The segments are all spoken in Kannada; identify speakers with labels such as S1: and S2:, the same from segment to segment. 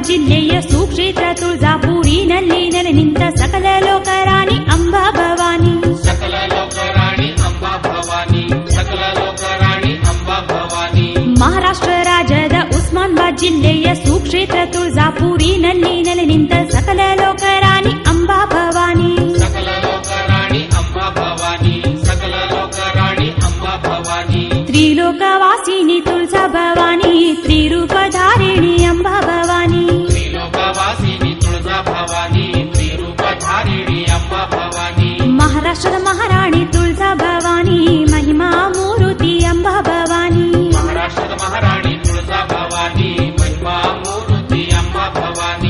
S1: ಜಿಲ್ಲೆಯ ಸುಕ್ಷೇತ್ರ ತುಳಜಾಪುರಿನಲ್ಲಿ ನೆಲೆ ನಿಂತ ಸಕಲ ಲೋಕರಾಣಿ ಅಂಬಾ ಭವಾನಿ
S2: ಸಕಲ ಲೋಕರಾಣಿ ಅಂಬಾ ಭವಾನಿ ಸಕಲ ಲೋಕರಾಣಿ ಅಂಬಾ ಭವಾನಿ
S1: ಮಹಾರಾಷ್ಟ್ರ ರಾಜ್ಯದ ಉಸ್ಮಾನ್ಬಾದ್ ಜಿಲ್ಲೆಯ ಸುಕ್ಷೇತ್ರ ತುಳಜಾಪುರಿನಲ್ಲಿ ನೆಲೆ ನಿಂತ ಸಕಲ ಲೋಕರಾಣಿ ಅಂಬಾ ಭವಾನಿ
S2: ಸಕಲ ಲೋಕರಾಣಿ ಅಂಬಾ ಭವಾನಿ ಸಕಲ ಲೋಕರಾಣಿ ಅಂಬಾ ಭವಾನಿ
S1: ತ್ರಿಲೋಕವಾಸಿನಿ ತುಳಜಾ ಭವಾನಿ ತ್ರಿರೂಪಧಾರಿಣಿ ಅಂಬಾ ಭವಾನಿ
S2: ತ್ರಿಲೋಕವಾಸಿನಿ ತುಳಜಾ ಭವಾನಿ ತ್ರಿರೂಪಧಾರಿಣಿ ಅಂಬಾ ಭವಾನಿ
S1: ಮಹಾರಾಷ್ಟ್ರದ ಮಹಾರಾಣಿ ತುಳಜಾ ಭವಾನಿ ಮಹಿಮಾ ಮೂರುತಿ ಅಂಬಾ ಭವಾನಿ
S2: ಮಹಾರಾಷ್ಟ್ರದ ಮಹಾರಾಣಿ ತುಳಜಾ ಭವಾನಿ ಮಹಿಮಾ ಮೂರ್ತಿ ಅಂಬಾ ಭವಾನಿ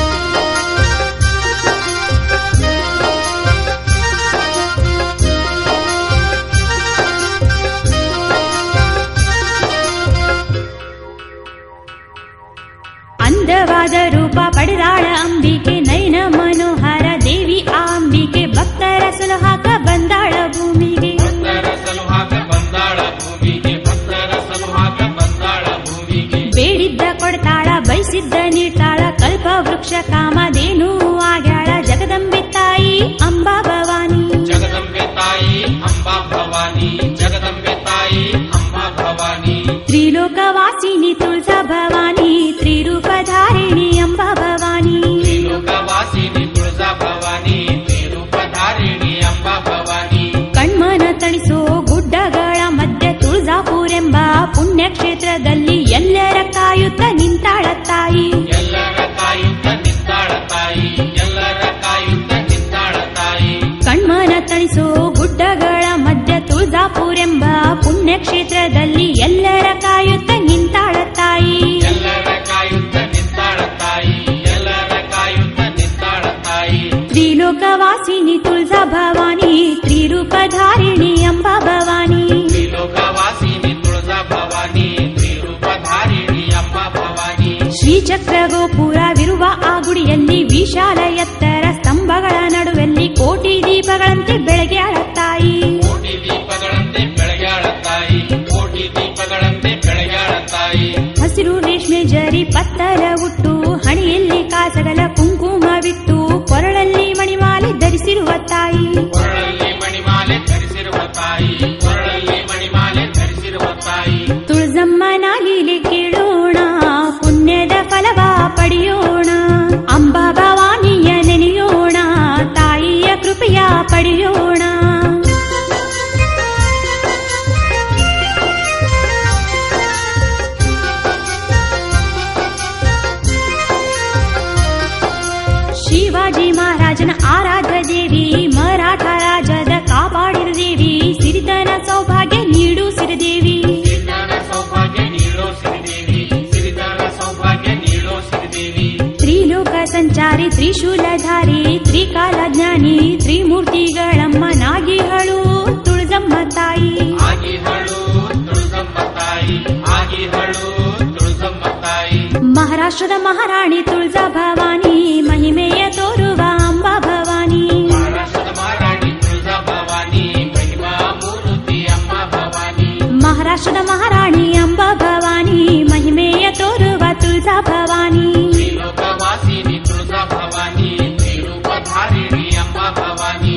S1: ಅಂದವಾದ ರೂಪ ಪಡೆದಾಳ ಅಂಬಿಕೆ ನಯನ ಮನೋಹರ ದೇವಿ ಆ ಅಂಬಿಕೆ ಭಕ್ತರ ಸುಲಹಾಕ ಬಂದಾಳ ಭೂಮಿಗೆ
S2: ಭಕ್ತರ ಸಲುಹಾಕ ಬಂದಾಳ ಭೂಮಿಗೆ ಭಕ್ತರ ಸಲುಹಾಕ ಬಂದಾಳ ಭೂಮಿಗೆ
S1: ಬೇಡಿದ್ದ ಕೊಡ್ತಾಳ ಬಯಸಿದ್ದ ನೀಡ್ತಾಳ ಕಲ್ಪ ವೃಕ್ಷ ಕಾಮಧೇನು ಆಗ್ಯಾಳ ಜಗದಂಬೆ ತಾಯಿ ಅಂಬಾ ಭವಾನಿ
S2: ಜಗದಂಬೆ ತಾಯಿ ಅಂಬಾ ಭವಾನಿ ಜಗದಂಬೆ ತಾಯಿ ಅಂಬಾ ಭವಾನಿ
S1: ತ್ರಿಲೋಕವಾಸಿನಿ ತುಳಜಾ ಭವಾನಿ ತ್ರಿರೂಪಧಾರಿಣಿ ಅಂಬಾ ಭವಾನಿ
S2: ತ್ರಿಲೋಕವಾಸಿನಿ ತುಳಜಾ ಭವಾನಿ ತ್ರಿರೂಪಧಾರಿಣಿ ಅಂಬಾ ಭವಾನಿ
S1: ಕಣ್ಮನ ತಣಿಸೋ ಗುಡ್ಡಗಳ ಮಧ್ಯೆ ತುಳಜಾಪುರೆಂಬ ಪುಣ್ಯಕ್ಷೇತ್ರದಲ್ಲಿ ಎಲ್ಲರ ಕಾಯುತ್ತ ನಿಂತಾಳ ತಾಯಿ
S2: ಎಲ್ಲರ ಕಾಯುತ್ತ ನಿಂತಾಳ ತಾಯಿ ಎಲ್ಲರ ಕಾಯುತ್ತ ನಿಂತಾಳ ತಾಯಿ
S1: ಕಣ್ಮನ ತಣಿಸೋ ಗುಡ್ಡಗಳ ಮಧ್ಯ ತುಳಜಾಪುರೆಂಬ ಪುಣ್ಯಕ್ಷೇತ್ರದಲ್ಲಿ ಎಲ್ಲರ ಕಾಯುತ್ತ ನಿಂತಾಳ ತಾಯಿ
S2: ಎಲ್ಲರ ಕಾಯುತ್ತ ನಿಂತಾಳ ತಾಯಿ ಎಲ್ಲರ ಕಾಯುತ್ತ ನಿಂತಾಳ ತಾಯಿ
S1: ತ್ರಿಲೋಕವಾಸಿನಿ ತುಳಜಾ ಭವಾನಿ ತ್ರಿರೂಪಧಾರಿಣಿ ಅಂಬಾ ಭವಾನಿ
S2: ತ್ರಿಲೋಕವಾಸಿನಿ ತುಳಜಾ ಭವಾನಿ ತ್ರಿರೂಪಧಾರಿಣಿ ಅಂಬಾ ಭವಾನಿ
S1: ಶ್ರೀಚಕ್ರ ಗೋಪುರವಿರುವ ಆ ಗುಡಿಯಲ್ಲಿ ವಿಶಾಲ ಎತ್ತರ ಸ್ತಂಭಗಳ ನಡುವೆಲ್ಲಿ ಕೋಟಿ ದೀಪಗಳಂತೆ ಬೆಳಗ್ಯಾಳ ತಾಯಿ
S2: ಕೋಟಿ ದೀಪಗಳಂತೆ ಬೆಳಗ್ಯಾಳ ತಾಯಿ ಕೋಟಿ ದೀಪಗಳಂತೆ ಬೆಳಗ್ಯಾಳ ತಾಯಿ
S1: ಹಸಿರು ರೇಷ್ಮೆ ಜರಿ ಪತ್ತರ ಉಟ್ಟು ಹಣೆಯಲ್ಲಿ ಕಾಸಗಲ ಕುಂಕುಮವಿಟ್ಟು ಕೊರಳಲ್ಲಿ ಮಣಿಮಾಲೆ ಧರಿಸಿರುವ ತಾಯಿ
S2: ಕೊರಳಲ್ಲಿ ಮಣಿಮಾಲೆ ಧರಿಸಿರುವ ತಾಯಿ ಕೊರಳಲ್ಲಿ ಮಣಿಮಾಲೆ ಧರಿಸಿರುವ ತಾಯಿ
S1: ತುಳಜಮ್ಮನ ಲೀಲೆ ಕೇಳೋಣ ಪುಣ್ಯದ ಫಲವ ಪಡೆಯೋಣ ಅಂಬಾ ಭವಾನಿಯ ನೆನೆಯೋಣ ತಾಯಿಯ ಕೃಪೆಯ ಪಡೆಯೋಣ ಶಿವಾಜಿ ಮಹಾರಾಜನ ಆರಾಧ್ಯ ದೇವಿ ಮರಾಠ ರಾಜದ ಕಾಪಾಡಿದ ದೇವಿ ಸಿರಿತನ ಸೌಭಾಗ್ಯ ನೀಡು ಸಿರಿದೇವಿ
S2: ಸಿರಿದಾನ ಸೌಭಾಗ್ಯ ನೀಡೋ ಶ್ರೀದೇವಿ ಸಿರಿದಾನ ಸೌಭಾಗ್ಯ ನೀಡೋ ಶ್ರೀದೇವಿ
S1: ತ್ರಿಲೋಕ ಸಂಚಾರಿ ತ್ರಿಶೂಲಧಾರಿ ತ್ರಿಕಾಲಜ್ಞಾನಿ ತ್ರಿಮೂರ್ತಿಗಳಮ್ಮನಾಗಿಹಳು ತುಳಜಮ್ಮ ತಾಯಿ
S2: ಆಗಿಹಳು ತುಳಸಮ್ಮ ತಾಯಿ ಆಗಿಹಳು ತುಳಸಮ್ಮ ತಾಯಿ
S1: ಮಹಾರಾಷ್ಟ್ರದ ಮಹಾರಾಣಿ ತುಳಜಾ ಭವಾನಿ ಮಹಿಮೆಯ ತೋರುವ ಅಂಬಾ ಭವಾನಿ
S2: ಮಹಾರಾಷ್ಟ್ರದ ಮಹಾರಾಣಿ ತುಳಜಾ ಭವಾನಿ ಮಹಿಮಾ ಮೂರ್ತಿ ಅಮ್ಮ ಭವಾನಿ
S1: ಮಹಾರಾಷ್ಟ್ರದ ಮಹಾರಾಣಿ ಅಂಬಾ ಭವಾನಿ ಮಹಿಮೆಯ ತೋರುವ ತುಳಜಾ ಭವಾನಿ
S2: ತ್ರಿಲೋಕವಾಸಿನಿ ತುಳಜಾ ಭವಾನಿ ತ್ರಿರೂಪಧಾರಿಣಿ ಅಮ್ಮ ಭವಾನಿ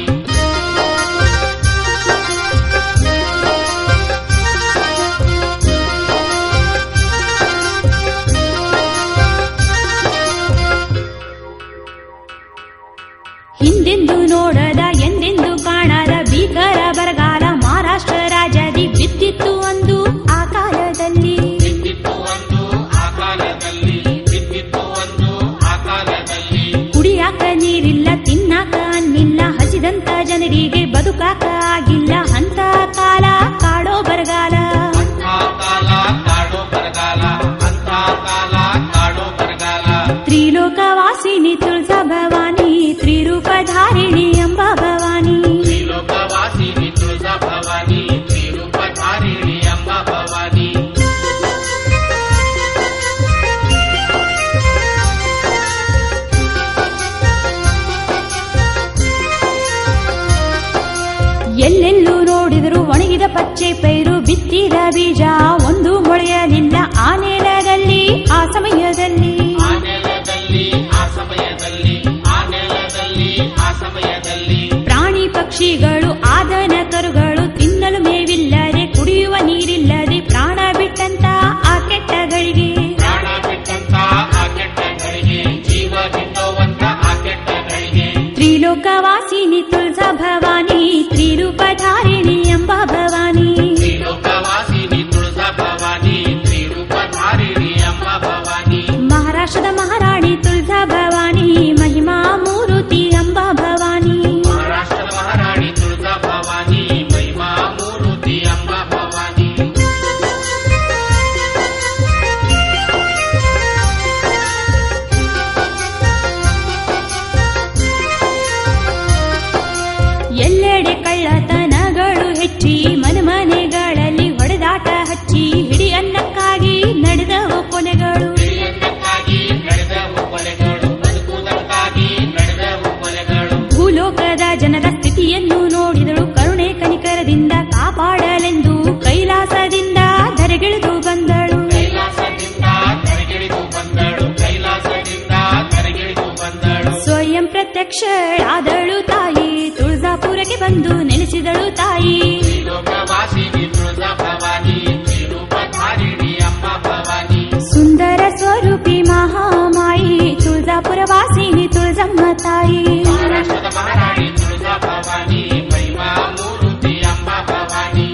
S1: ಹಿಂದೆಂದು ನೋಡದ ಎಂದೆಂದು ಕಾಣದ ಭೀಕರ ಬರಗಾಲ ಮಹಾರಾಷ್ಟ್ರ ರಾಜ್ಯದಿ ಬಿದ್ದಿತ್ತು ಒಂದು ಆ ಕಾಲದಲ್ಲಿ
S2: ಬಿದ್ದಿತ್ತು ಒಂದು ಆ ಕಾಲದಲ್ಲಿ ಬಿದ್ದಿತ್ತು ಒಂದು ಆ ಕಾಲದಲ್ಲಿ
S1: ಕುಡಿಯಾಕ ನೀರಿಲ್ಲ ತಿನ್ನಾಕ ಅನ್ನಿಲ್ಲ ಹಸಿದಂತ ಜನರಿಗೆ ಬದುಕಾಕ ಆಗಿಲ್ಲ ಅಂತ ಕಾಲ ಕಾಡೋ ಬರಗಾಲ
S2: ಅಂಥ ಕಾಲ ಕಾಡೋ ಬರಗಾಲ ಅಂಥ ಕಾಲ ಕಾಡೋ ಬರಗಾಲ
S1: ತ್ರಿಲೋಕವಾಸಿನಿ ತುಳಜಾ ಭವಾನಿ ತ್ರಿರೂಪಧಾರಿಣಿ ಎಂಬ ಭವಾನಿ
S2: ತ್ರಿಲೋಕವಾಸಿನಿ ತುಳಜಾ ಭವಾನಿ ತ್ರಿರೂಪಧಾರಿಣಿ ಅಮ್ಮ ಭವಾನಿ
S1: ಎಲ್ಲೆಲ್ಲೂ ನೋಡಿದರೂ ಒಣಗಿದ ಪಚ್ಚೆ ಪೈರು ಬಿತ್ತಿದ ಬೀಜ ಒಂದು ಮೊಳೆಯಲಿಲ್ಲ ಆ ನೆಲದಲ್ಲಿ ಆ ಸಮಯದಲ್ಲಿ
S2: ಆ ನೆಲದಲ್ಲಿ ನೆಲದಲ್ಲಿ ಆ ನೆಲದಲ್ಲಿ ಆ ಸಮಯದಲ್ಲಿ
S1: ಪ್ರಾಣಿ ಪಕ್ಷಿಗಳು ಆದನ ಕರುಗಳು ತಿನ್ನಲು ಮೇವಿಲ್ಲದೆ ಕುಡಿಯುವ ನೀರಿಲ್ಲದೆ ಪ್ರಾಣ ಬಿಟ್ಟಂತ ಆ ಕೆಟ್ಟಗಳಿಗೆ
S2: ಪ್ರಾಣ ಬಿಟ್ಟಂತ ಆ ಕೆಟ್ಟಗಳಿಗೆ ಜೀವ ಬಿಟ್ಟೋವಂತ ಆ ಕೆಟ್ಟಗಳಿಗೆ
S1: ತ್ರಿಲೋಕವಾಸಿನಿ ತುಳಸಾ ಭವಾನಿ ತ್ರಿರೂಪಧಾರಿಣಿ ಎಂಬ ಭವಾನಿ
S2: ತ್ರಿಲೋಕವಾಸಿನಿ ತುಳಸಾ ಭವಾನಿ ತ್ರಿರೂಪಧಾರಿಣಿ ಅಮ್ಮ ಭವಾನಿ
S1: ಮಹಾರಾಷ್ಟ್ರದ ಮಹಾರಾಣಿ ತುಳಸಾ ಭವಾನಿ ಮಹಿಮಾ ಮೂರುತಿ ಎಂಬ ಭವಾನಿ
S2: ಮಹಾರಾಷ್ಟ್ರದ ಮಹಾರಾಣಿ ತುಳಸಾ ಭವಾನಿ ಮಹಿಮಾ ಮೂರುತಿ ಅಮ್ಮ ಭವಾನಿ
S1: ಎಲ್ಲೆಡೆ ಕಳ್ಳತನಗಳು ಹೆಚ್ಚಿ ಮನೆಮನೆಗಳಲ್ಲಿ ಹೊಡೆದಾಟ ಹಚ್ಚಿ ಹಿಡಿ ಅನ್ನಕ್ಕಾಗಿ ನಡೆದವು ಕೊನೆಗಳು
S2: ಹಿರಿಯನ್ನಕ್ಕಾಗಿ ನಡೆದವು ಕೊಲೆಗಳು ಬದುಕುವುದಕ್ಕಾಗಿ ನಡೆದವು ಕೊಲೆಗಳು
S1: ಭೂಲೋಕದ ಜನರ ಸ್ಥಿತಿಯನ್ನು ನೋಡಿದಳು ಕರುಣೆ ಕನಿಕರದಿಂದ ಕಾಪಾಡಲೆಂದು ಕೈಲಾಸದಿಂದ ಧರೆಗಿಳಿದು ಬಂದಳು
S2: ಕೈಲಾಸದಿಂದ ಕರೆಗಿಳಿದು ಬಂದಳು ಕೈಲಾಸದಿಂದ ಕರೆಗಿಳಿದು ಬಂದಳು
S1: ಸ್ವಯಂ ಪ್ರತ್ಯಕ್ಷಳಾದಳು ತಾಯಿ ತುಳಜಾಪುರಕ್ಕೆ ಬಂದು ನೆಲೆಸಿದಳು ತಾಯಿ
S2: ತ್ರಿಲೋಕವಾಸಿನಿ ತುಳಸಾ ಭವಾನಿ ತ್ರಿರೂಪಧಾರಿಣಿ ಅಮ್ಮ ಭವಾನಿ
S1: ಸುಂದರ ಸ್ವರೂಪಿ ಮಹಾಮಾಯಿ ತುಳಜಾಪುರ ವಾಸಿನಿ ತುಳಜಮ್ಮ ತಾಯಿ
S2: ಮಹಾರಾಷ್ಟ್ರದ ಮಹಾರಾಣಿ ತುಳಸಾ ಭವಾನಿ ಮಹಿಮಾ ಮೂರುತಿ ಅಮ್ಮ ಭವಾನಿ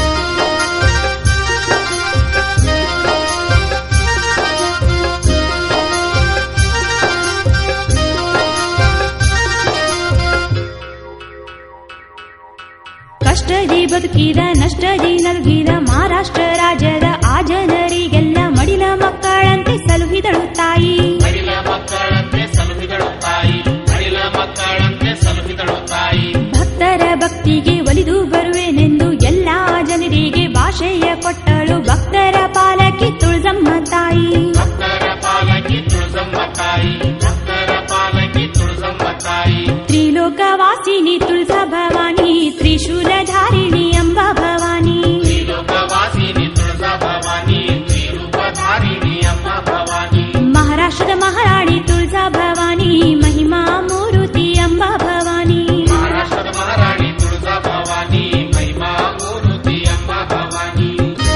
S1: ಕಷ್ಟದಿ ಬದುಕಿದ ನಷ್ಟದಿ ನಲ್ಗಿದ ಮಹಾರಾಷ್ಟ್ರ ರಾಜ್ಯದ ಆ ಜನರಿಗೆಲ್ಲ ಮಡಿಲ ಮಕ್ಕಳಂತೆ ಸಲುಹಿದಳು ತಾಯಿ
S2: ಮಡಿಲ ಮಕ್ಕಳಂತೆ ಸಲುಹಿದಳು ತಾಯಿ ಮಡಿಲ ಮಕ್ಕಳಂತೆ ಸಲುಹಿದಳು ತಾಯಿ
S1: ಭಕ್ತರ ಭಕ್ತಿಗೆ ಒಲಿದು ಬರುವೆನೆಂದು ಎಲ್ಲಾ ಜನರಿಗೆ ಭಾಷೆಯ ಕೊಟ್ಟಳು ಭಕ್ತರ ಪಾಲಕಿ ತುಳಜಮ್ಮ ತಾಯಿ
S2: ಭಕ್ತರ ಪಾಲಕಿ ತುಳಸಮ್ಮ ತಾಯಿ ಭಕ್ತರ ಪಾಲಕಿ ತುಳಸಮ್ಮ ತಾಯಿ
S1: ತ್ರಿಲೋಕವಾಸಿನಿ ತುಳಸಾ ಭವಾನಿ ತ್ರಿಶೂಲಧಾರಿಣಿ ಎಂಬ ಭವಾನಿ
S2: ತ್ರಿಲೋಕವಾಸಿನಿ ತುಳಸಾ ಭವಾನಿ ತ್ರಿರೂಪಧಾರಿಣಿ ಅಮ್ಮ ಭವಾನಿ
S1: ಮಹಾರಾಷ್ಟ್ರದ ಮಹಾರಾಣಿ ತುಳಸಾ ಭವಾನಿ ಮಹಿಮಾ ಮೂರುತಿ ಎಂಬ ಭವಾನಿ
S2: ಮಹಾರಾಷ್ಟ್ರದ ಮಹಾರಾಣಿ ತುಳಸಾ ಭವಾನಿ ಮಹಿಮಾ ಮೂರುತಿ ಅಮ್ಮ ಭವಾನಿ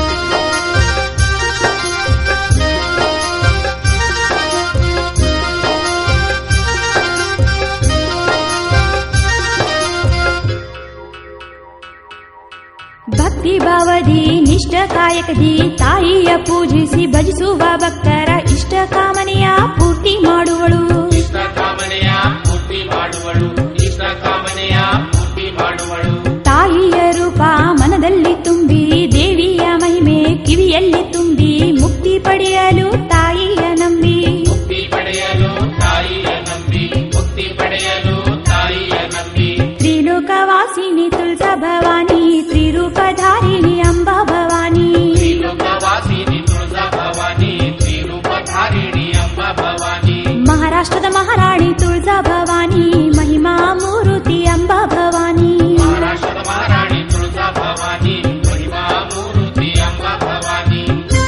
S1: ಭಕ್ತಿ ಭಾವದಿ ನಿಷ್ಠ ಕಾಯಕದಿ ತಾಯಿಯ ಪೂಜಿಸಿ ಭಜಿಸುವ ಭಕ್ತರ ಇಷ್ಟ ಕಾಮನೆಯ ಪೂರ್ತಿ ಮಾಡುವಳು
S2: ಇಷ್ಟ ಕಾಮನೆಯ ಪೂರ್ತಿ ಮಾಡುವಳು ಇಷ್ಟ ಕಾಮನೆಯ ಪೂರ್ತಿ ಮಾಡುವಳು
S1: ತಾಯಿಯ ರೂಪ ಮನದಲ್ಲಿ ತುಂಬಿ ದೇವಿಯ ಮಹಿಮೆ ಕಿವಿಯಲ್ಲಿ ತುಂಬಿ ಮುಕ್ತಿ ಪಡೆಯಲು ತಾಯಿಯ ನಂಬಿ
S2: ಮುಕ್ತಿ ಪಡೆಯಲು ತಾಯಿಯ ನಂಬಿ ಮುಕ್ತಿ ಪಡೆಯಲು ತಾಯಿಯ ನಂಬಿ
S1: ತ್ರಿಲೋಕವಾಸಿನಿ ತುಳಸಾ ಭವಾನಿ ತ್ರಿರೂಪಧಾರಿಣಿ ಅಂಬಾ ಭವಾನಿ
S2: ತ್ರಿಲೋಕವಾಸಿನಿ ತುಳಸಾ ಭವಾನಿ ತ್ರಿರೂಪಧಾರಿಣಿ ಅಮ್ಮ ಭವಾನಿ
S1: ಮಹಾರಾಷ್ಟ್ರದ ಮಹಾರಾಣಿ ತುಳಸಾ ಭವಾನಿ ಮಹಿಮಾ ಮೂರುತಿ ಅಂಬಾ ಭವಾನಿ
S2: ಮಹಾರಾಷ್ಟ್ರದ ಮಹಾರಾಣಿ ತುಳಸಾ ಭವಾನಿ ಮಹಿಮಾ ಮೂರುತಿ ಅಮ್ಮ ಭವಾನಿ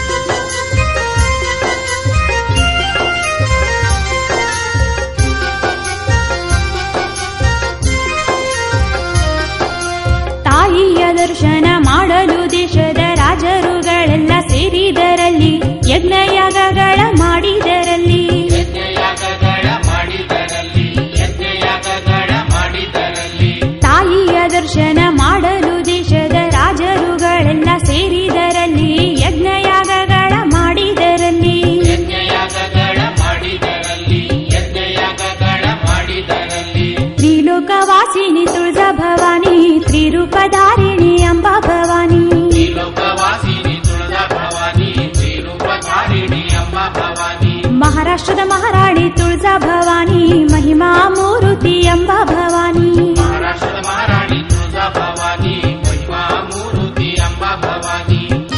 S1: ತಾಯಿಯ ದರ್ಶನ ಮಾಡಲು ದೇಶದ ರಾಜರುಗಳೆಲ್ಲ ಸೇರಿದರಲ್ಲಿ ಯಜ್ಞಯಾಗಗಳ ಮಾಡಿದರಲ್ಲಿ
S2: ಯಜ್ಞಯಾಗಗಳ ಮಾಡಿದರಲ್ಲಿ ಯಜ್ಞಯಾಗಗಳ ಮಾಡಿದರಲ್ಲಿ
S1: ತಾಯಿಯ ದರ್ಶನ ಮಾಡಲು ದೇಶದ ರಾಜರುಗಳೆಲ್ಲ ಸೇರಿದರಲ್ಲಿ ಯಜ್ಞಯಾಗಗಳ ಮಾಡಿದರಲ್ಲಿ
S2: ಯಜ್ಞಯಾಗಗಳ ಮಾಡಿದರಲ್ಲಿ ಯಜ್ಞಯಾಗಗಳ ಮಾಡಿದರಲ್ಲಿ
S1: ತ್ರಿಲೋಕವಾಸಿನಿ ತುಳಜಾ ಭವಾನಿ ತ್ರಿರೂಪಧಾರಿಣಿ ಅಂಬಾ ಭವಾನಿ
S2: ತ್ರಿಲೋಕವಾಸಿನಿ ತುಳಜಾ ಭವಾನಿ ತ್ರಿರೂಪಧಾರಿಣಿ ಅಮ್ಮ ಭವಾನಿ
S1: ಮಹಾರಾಷ್ಟ್ರದ ಮಹಾರಾಣಿ ತುಳಜಾ ಭವಾನಿ ಮಹಿಮಾ ಮೂರುತಿ ಎಂಬ ಭವಾನಿ
S2: ಮಹಾರಾಷ್ಟ್ರದ ಮಹಾರಾಣಿ ತುಳಜಾ ಭವಾನಿ ಮಹಿಮಾ ಮೂರುತಿ ಅಮ್ಮ ಭವಾನಿ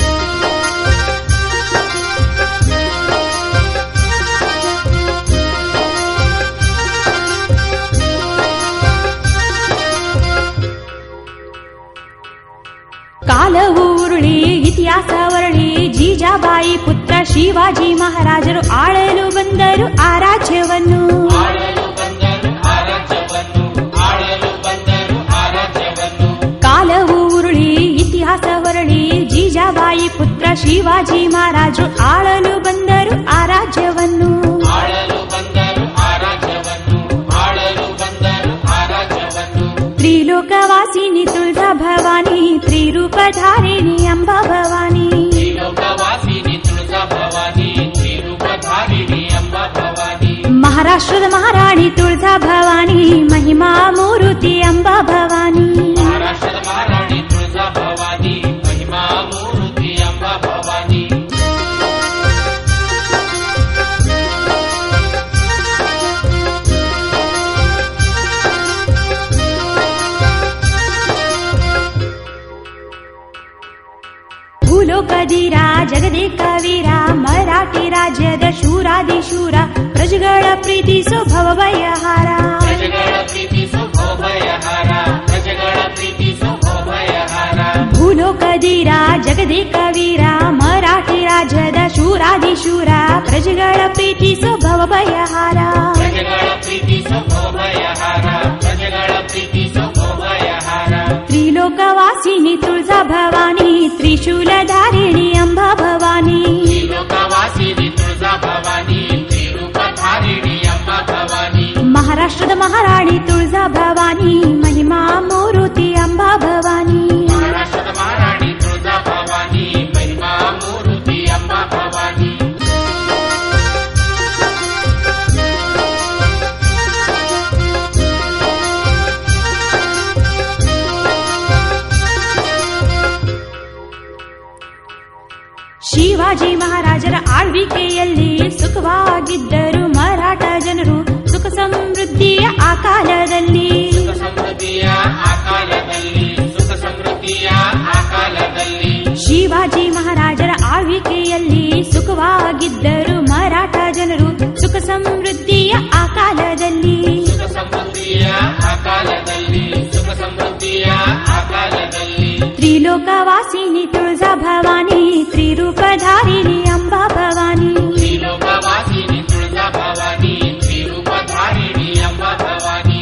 S1: ಕಾಲವು ಉರುಳಿ ಇತಿಹಾಸ ವರಳಿ ಜೀಜಾಬಾಯಿ ಪುತ್ರ ಶಿವಾಜಿ ಮಹಾರಾಜರು ಆಳಲು ಬಂದರು ಆ ರಾಜ್ಯವನ್ನು
S2: ಆಳಲು
S1: ಶಿವಾಜಿ ಮಹಾರಾಜರು ಆಳಲು ಬಂದರು ಆ ರಾಜ್ಯವನ್ನು
S2: ಆಳಲು ಬಂದರು ಆ ರಾಜ್ಯವನ್ನು ಆಳಲು ಬಂದರು ಆ ರಾಜ್ಯವನ್ನು
S1: ತ್ರಿಲೋಕವಾಸಿನಿ ತುಳಜಾ ಭವಾನಿ ತ್ರಿರೂಪಧಾರಿಣಿ ಅಂಬ ಭವಾನಿ
S2: ತ್ರಿಲೋಕವಾಸಿನಿ ತುಳಜಾ ಭವಾನಿ ತ್ರಿರೂಪಧಾರಿಣಿ ಎಂಬ ಭವಾನಿ
S1: ಮಹಾರಾಷ್ಟ್ರದ ಮಹಾರಾಣಿ ತುಳಜಾ ಭವಾನಿ ಮಹಿಮಾ ಮೂರುತಿ ಅಂಬ ಭವಾನಿ
S2: ಮಹಾರಾಷ್ಟ್ರದ ಮಹಾರಾಣಿ ತುಳಜಾ ಭವಾನಿ ಮಹಿಮಾ ಮೂರ್ತಿ ಎಂಬ ಭವಾನಿ
S1: ಭೂಲೋಕದೀರ ಜಗದೇಕ ವೀರ ಮರಾಠಿ ರಾಜ್ಯದ ಶೂರಾದಿಶೂರ ಪ್ರಜೆಗಳ ಪ್ರೀತಿಸೋ ಭವಭಯಹಾರ
S2: ಪ್ರಜೆಗಳ ಪ್ರೀತಿಸು ಭಯಹಾರ ಪ್ರಜೆಗಳ ಪ್ರೀತಿಸು ಭಯಹಾರ
S1: ಭೂಲೋಕದೀರ ಜಗದೇಕ ವೀರ ಮರಾಠಿ ರಾಜ್ಯದ ಶೂರಾದಿಶೂರ ಪ್ರಜೆಗಳ ಪ್ರೀತಿಸೋ ಭವಭಯಹಾರ
S2: ಪ್ರಜೆಗಳ ಪ್ರೀತಿಸು ಭಯಹಾರ ಪ್ರಜೆಗಳ ಪ್ರೀತಿಸು ಭಯಹಾರ
S1: ತ್ರಿಲೋಕವಾಸಿನಿ ತುಳಜಾ ಭವಾನಿ ತ್ರಿಶೂಲಧಾರಿಣಿ ಅಂಬ ಭವಾನಿ
S2: ತ್ರಿಲೋಕವಾಸಿನಿ ತುಳಜಾ ಭವಾನಿ ತ್ರಿರೂಪಧಾರಿಣಿ ಎಂಬ ಭವಾನಿ
S1: ಮಹಾರಾಷ್ಟ್ರದ ಮಹಾರಾಣಿ ತುಳಜಾ ಭವಾನಿ ಮಹಿಮಾ ಮೂರುತಿ ಅಂಬ ಭವಾನಿ
S2: ಮಹಾರಾಷ್ಟ್ರದ ಮಹಾರಾಣಿ ತುಳಜಾ ಭವಾನಿ ಮಹಿಮಾ ಮೂರುತಿ ಎಂಬ ಭವಾನಿ
S1: ಶಿವಾಜಿ ಮಹಾರಾಜರ ಆಳ್ವಿಕೆಯಲ್ಲಿ ಸುಖವಾಗಿದ್ದರು ಮರಾಠ ಜನರು ಸುಖ ಸಮೃದ್ಧಿಯ ಆ ಕಾಲದಲ್ಲಿ
S2: ಸುಖ ಸಮೃದ್ಧಿಯ ಆ ಕಾಲದಲ್ಲಿ ಸುಖ ಸಮೃದ್ಧಿಯ ಆ ಕಾಲದಲ್ಲಿ
S1: ಶಿವಾಜಿ ಮಹಾರಾಜರ ಆಳ್ವಿಕೆಯಲ್ಲಿ ಸುಖವಾಗಿದ್ದರು ಮರಾಠ ಜನರು ಸುಖ ಸಮೃದ್ಧಿಯ ಆ ಕಾಲದಲ್ಲಿ
S2: ಸುಖ ಸಮೃದ್ಧಿಯ ಆ ಕಾಲದಲ್ಲಿ ಸುಖ ಸಮೃದ್ಧಿಯ ಆ ಕಾಲದಲ್ಲಿ
S1: ತ್ರಿಲೋಕವಾಸಿನಿ ತುಳಜಾ ಭವಾನಿ ತ್ರಿರೂಪಧಾರಿಣಿ ಅಂಬಾ ಭವಾನಿ
S2: ತ್ರಿಲೋಕವಾಸಿನಿ ತುಳಜಾ ಭವಾನಿ ತ್ರಿರೂಪಧಾರಿಣಿ ಎಂಬ ಭವಾನಿ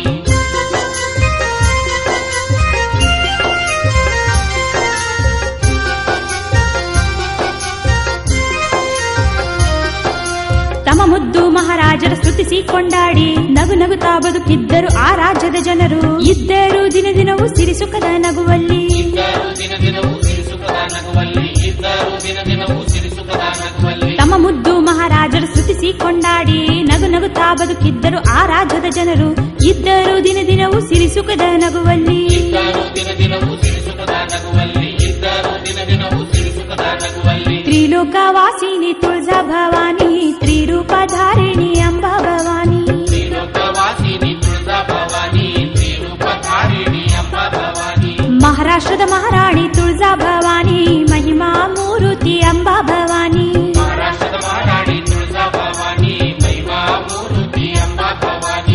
S1: ತಮ್ಮ ಮುದ್ದು ಮಹಾರಾಜರ ಸ್ತುತಿಸಿ ಕೊಂಡಾಡಿ ನಗು ನಗುತ್ತಾ ಬದುಕಿದ್ದರು ಆ ರಾಜ್ಯದ ಜನರು ಇದ್ದರು ದಿನ ದಿನವೂ ಸಿರಿ ಸುಖದ ನಗುವಲ್ಲಿ
S2: ಇದ್ದರು ದಿನ ದಿನವೂ ಸಿರಿಸುಖದ ನಗುವಲ್ಲಿ ಇದ್ದರು ದಿನ ದಿನವೂ ಸಿರಿಸುಖದ ನಗುವಲ್ಲಿ
S1: ತಮ್ಮ ಮುದ್ದು ಮಹಾರಾಜರ ಸ್ತುತಿಸಿ ಕೊಂಡಾಡಿ ನಗು ನಗುತ್ತಾ ಬದುಕಿದ್ದರು ಆ ರಾಜ್ಯದ ಜನರು ಇದ್ದರು ದಿನ ದಿನವೂ ಸಿರಿ ಸುಖದ ನಗುವಲ್ಲಿ
S2: ಇದ್ದರು ದಿನ ದಿನವೂ ಸಿರಿಸುಖದ ನಗುವಲ್ಲಿ ಇದ್ದರು ದಿನ ದಿನವೂ ಸಿರಿಸುಖದ ನಗುವಲ್ಲಿ
S1: ತ್ರಿಲೋಕವಾಸಿನಿ ತುಳಜಾ ಭವಾನಿ ತ್ರಿರೂಪಧಾರಿಣಿ ಅಂಬ ಭವಾನಿ
S2: ತ್ರಿಲೋಕವಾಸಿನಿ ತುಳಜಾ ಭವಾನಿ ತ್ರಿರೂಪಧಾರಿಣಿ ಎಂಬ ಭವಾನಿ
S1: ಮಹಾರಾಷ್ಟ್ರದ ಮಹಾರಾಣಿ ತುಳಜಾ ಭವಾನಿ ಮಹಿಮಾ ಮೂರುತಿ ಅಂಬ ಭವಾನಿ
S2: ಮಹಾರಾಷ್ಟ್ರದ ಮಹಾರಾಣಿ ತುಳಜಾ ಭವಾನಿ ಮಹಿಮಾ ಮೂರುತಿ ಎಂಬ ಭವಾನಿ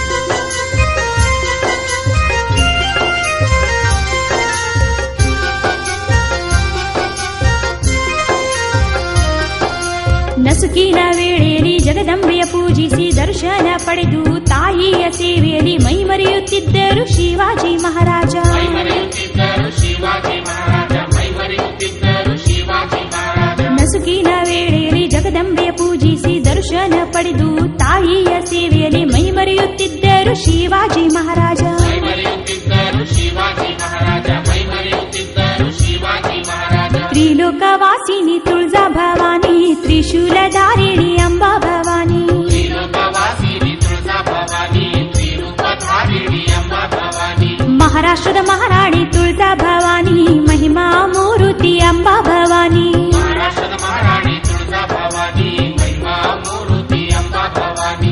S1: ನಸುಕಿನ ವೇಳೆಯಲ್ಲಿ ಜಗದಂಬೆಯ ಪೂಜಿಸಿ ದರ್ಶನ ಪಡೆದು ತಾಯಿಯ ಸೇವೆಯಲ್ಲಿ ಮೈಮರೆಯುತ್ತಿದ್ದರು ಶಿವಾಜಿ ಮಹಾರಾಜ
S2: ಮೈ ಮರೆಯುತ್ತಿದ್ದರು ಶಿವಾಜಿ ಮಹಾರಾಜ ಮೈ ಮರೆಯುತ್ತಿದ್ದರು ಶಿವಾಜಿ ಮಹಾರಾಜ
S1: ನಸುಕಿನ ವೇಳೆಯಲ್ಲಿ ಜಗದಂಬೆಯ ಪೂಜಿಸಿ ದರ್ಶನ ಪಡೆದು ತಾಯಿಯ ಸೇವೆಯಲ್ಲಿ ಮೈಮರೆಯುತ್ತಿದ್ದರು ಶಿವಾಜಿ ಮಹಾರಾಜ
S2: ಮೈ ಮರೆಯುತ್ತಿದ್ದರು ಶಿವಾಜಿ ಮಹಾರಾಜ ಮೈ ಮರೆಯುತ್ತಿದ್ದರು ಶಿವಾಜಿ ಮಹಾರಾಜ
S1: ತ್ರಿಲೋಕವಾಸಿನಿ ತುಳಜಾ ಭವಾನಿ ತ್ರಿಶೂಲಧಾರಿಣಿ ಅಂಬಾ ಭವಾನಿ
S2: ತ್ರಿಲೋಕವಾಸಿನಿ ತುಳಜಾ ಭವಾನಿ ತ್ರಿರೂಪಧಾರಿಣಿ ಎಂಬ ಭವಾನಿ
S1: ಮಹಾರಾಷ್ಟ್ರದ ಮಹಾರಾಣಿ ತುಳಜಾ ಭವಾನಿ ಮಹಿಮಾ ಮೂರುತಿ ಅಂಬಾ ಭವಾನಿ
S2: ಮಹಾರಾಷ್ಟ್ರದ ಮಹಾರಾಣಿ ತುಳಜಾ ಭವಾನಿ ಮಹಿಮಾ ಮೂರುತಿ ಎಂಬ ಭವಾನಿ